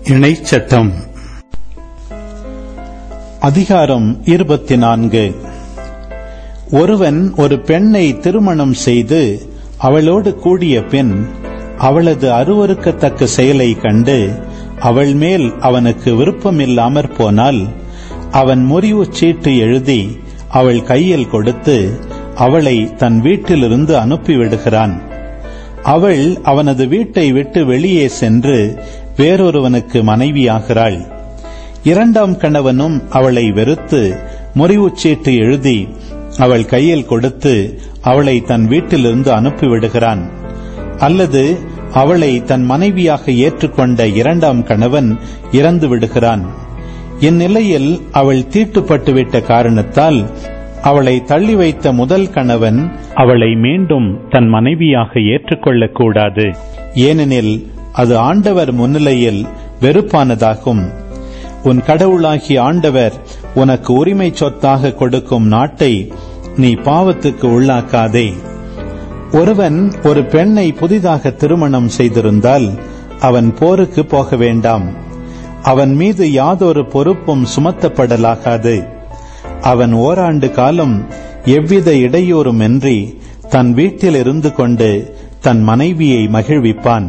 இணைச்சட்டம் அதிகாரம் இருபத்தி நான்கு ஒருவன் ஒரு பெண்ணை திருமணம் செய்து அவளோடு கூடிய பின் அவளது அருவருக்கத்தக்க செயலை கண்டு அவள் மேல் அவனுக்கு விருப்பமில்லாமற் போனால் அவன் முறிவுச் சீட்டு எழுதி அவள் கையில் கொடுத்து அவளை தன் வீட்டிலிருந்து அனுப்பிவிடுகிறான் அவள் அவனது வீட்டை விட்டு வெளியே சென்று வேறொருவனுக்கு மனைவியாகிறாள் இரண்டாம் கணவனும் அவளை வெறுத்து முறிவுச்சீட்டு எழுதி அவள் கையில் கொடுத்து அவளை தன் வீட்டிலிருந்து அனுப்பிவிடுகிறான் அல்லது அவளை தன் மனைவியாக ஏற்றுக்கொண்ட இரண்டாம் கணவன் இறந்து விடுகிறான் இந்நிலையில் அவள் தீட்டுப்பட்டுவிட்ட காரணத்தால் அவளை தள்ளி வைத்த முதல் கணவன் அவளை மீண்டும் தன் மனைவியாக ஏற்றுக்கொள்ளக் கூடாது ஏனெனில் அது ஆண்டவர் முன்னிலையில் வெறுப்பானதாகும் உன் கடவுளாகிய ஆண்டவர் உனக்கு உரிமை சொத்தாக கொடுக்கும் நாட்டை நீ பாவத்துக்கு உள்ளாக்காதே ஒருவன் ஒரு பெண்ணை புதிதாக திருமணம் செய்திருந்தால் அவன் போருக்கு போக வேண்டாம் அவன் மீது யாதொரு பொறுப்பும் சுமத்தப்படலாகாது அவன் ஓராண்டு காலம் எவ்வித இடையூறுமின்றி தன் வீட்டில் இருந்து கொண்டு தன் மனைவியை மகிழ்விப்பான்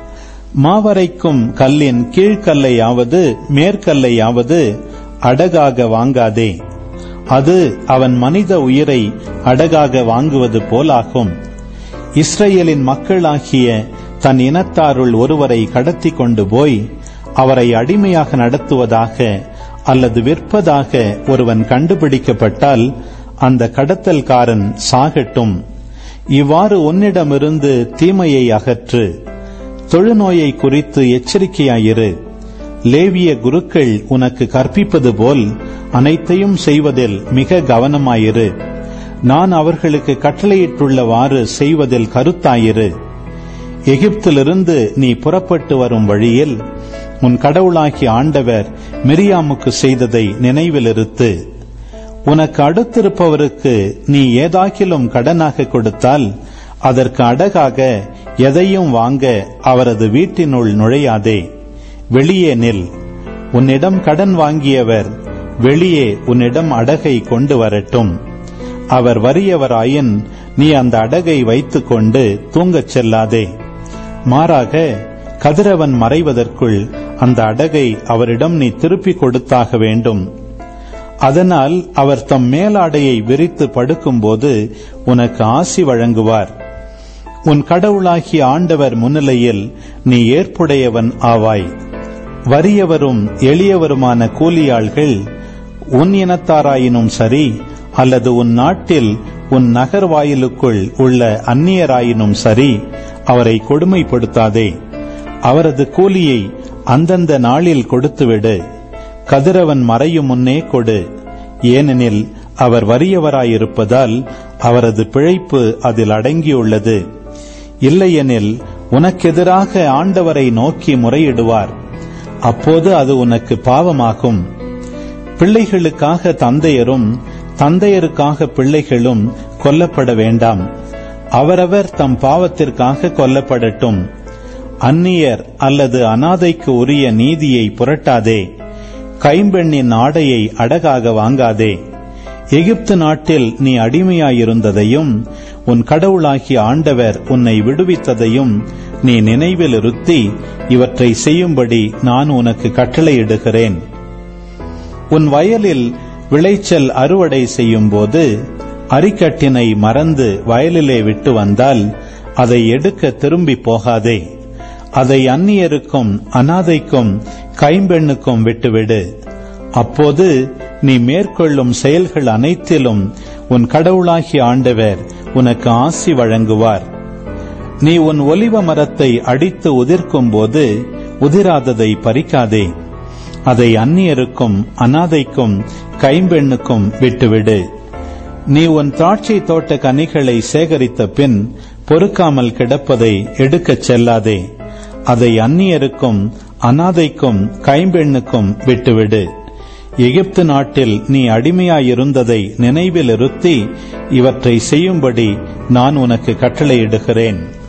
மாவரைக்கும் கல்லின் கீழ்கல்லையாவது மேற்கல்லையாவது அடகாக வாங்காதே அது அவன் மனித உயிரை அடகாக வாங்குவது போலாகும் இஸ்ரேலின் மக்களாகிய தன் இனத்தாருள் ஒருவரை கடத்தி கொண்டு போய் அவரை அடிமையாக நடத்துவதாக அல்லது விற்பதாக ஒருவன் கண்டுபிடிக்கப்பட்டால் அந்த கடத்தல்காரன் சாகட்டும் இவ்வாறு உன்னிடமிருந்து தீமையை அகற்று தொழுநோயை குறித்து எச்சரிக்கையாயிரு லேவிய குருக்கள் உனக்கு கற்பிப்பது போல் அனைத்தையும் செய்வதில் மிக கவனமாயிரு நான் அவர்களுக்கு கட்டளையிட்டுள்ளவாறு செய்வதில் கருத்தாயிரு எகிப்திலிருந்து நீ புறப்பட்டு வரும் வழியில் உன் கடவுளாகிய ஆண்டவர் மிரியாமுக்கு செய்ததை நினைவிலிருத்து உனக்கு அடுத்திருப்பவருக்கு நீ ஏதாக்கிலும் கடனாக கொடுத்தால் அதற்கு அடகாக எதையும் வாங்க அவரது வீட்டினுள் நுழையாதே வெளியே நில் உன்னிடம் கடன் வாங்கியவர் வெளியே உன்னிடம் அடகை கொண்டு வரட்டும் அவர் வறியவராயின் நீ அந்த அடகை வைத்துக்கொண்டு தூங்கச் செல்லாதே மாறாக கதிரவன் மறைவதற்குள் அந்த அடகை அவரிடம் நீ திருப்பிக் கொடுத்தாக வேண்டும் அதனால் அவர் தம் மேலாடையை விரித்து படுக்கும்போது உனக்கு ஆசி வழங்குவார் உன் கடவுளாகிய ஆண்டவர் முன்னிலையில் நீ ஏற்புடையவன் ஆவாய் வறியவரும் எளியவருமான கூலியாள்கள் உன் இனத்தாராயினும் சரி அல்லது உன் நாட்டில் உன் நகர் வாயிலுக்குள் உள்ள அந்நியராயினும் சரி அவரை கொடுமைப்படுத்தாதே அவரது கூலியை அந்தந்த நாளில் கொடுத்துவிடு கதிரவன் மறையும் முன்னே கொடு ஏனெனில் அவர் வறியவராயிருப்பதால் அவரது பிழைப்பு அதில் அடங்கியுள்ளது இல்லையெனில் உனக்கெதிராக ஆண்டவரை நோக்கி முறையிடுவார் அப்போது அது உனக்கு பாவமாகும் பிள்ளைகளுக்காக தந்தையரும் தந்தையருக்காக பிள்ளைகளும் கொல்லப்பட வேண்டாம் அவரவர் தம் பாவத்திற்காக கொல்லப்படட்டும் அந்நியர் அல்லது அனாதைக்கு உரிய நீதியை புரட்டாதே கைம்பெண்ணின் ஆடையை அடகாக வாங்காதே எகிப்து நாட்டில் நீ அடிமையாயிருந்ததையும் உன் கடவுளாகிய ஆண்டவர் உன்னை விடுவித்ததையும் நீ நினைவில் இருத்தி இவற்றை செய்யும்படி நான் உனக்கு கட்டளையிடுகிறேன் உன் வயலில் விளைச்சல் அறுவடை செய்யும் போது அரிக்கட்டினை மறந்து வயலிலே விட்டு வந்தால் அதை எடுக்க திரும்பி போகாதே அதை அந்நியருக்கும் அனாதைக்கும் கைம்பெண்ணுக்கும் விட்டுவிடு அப்போது நீ மேற்கொள்ளும் செயல்கள் அனைத்திலும் உன் கடவுளாகிய ஆண்டவர் உனக்கு ஆசி வழங்குவார் நீ உன் ஒலிவ மரத்தை அடித்து உதிர்க்கும் போது உதிராததை பறிக்காதே அதை அந்நியருக்கும் அனாதைக்கும் கைம்பெண்ணுக்கும் விட்டுவிடு நீ உன் திராட்சை தோட்ட கனிகளை சேகரித்த பின் பொறுக்காமல் கிடப்பதை எடுக்கச் செல்லாதே அதை அந்நியருக்கும் அனாதைக்கும் கைம்பெண்ணுக்கும் விட்டுவிடு எகிப்து நாட்டில் நீ அடிமையாயிருந்ததை நினைவில் இருத்தி இவற்றை செய்யும்படி நான் உனக்கு கட்டளையிடுகிறேன்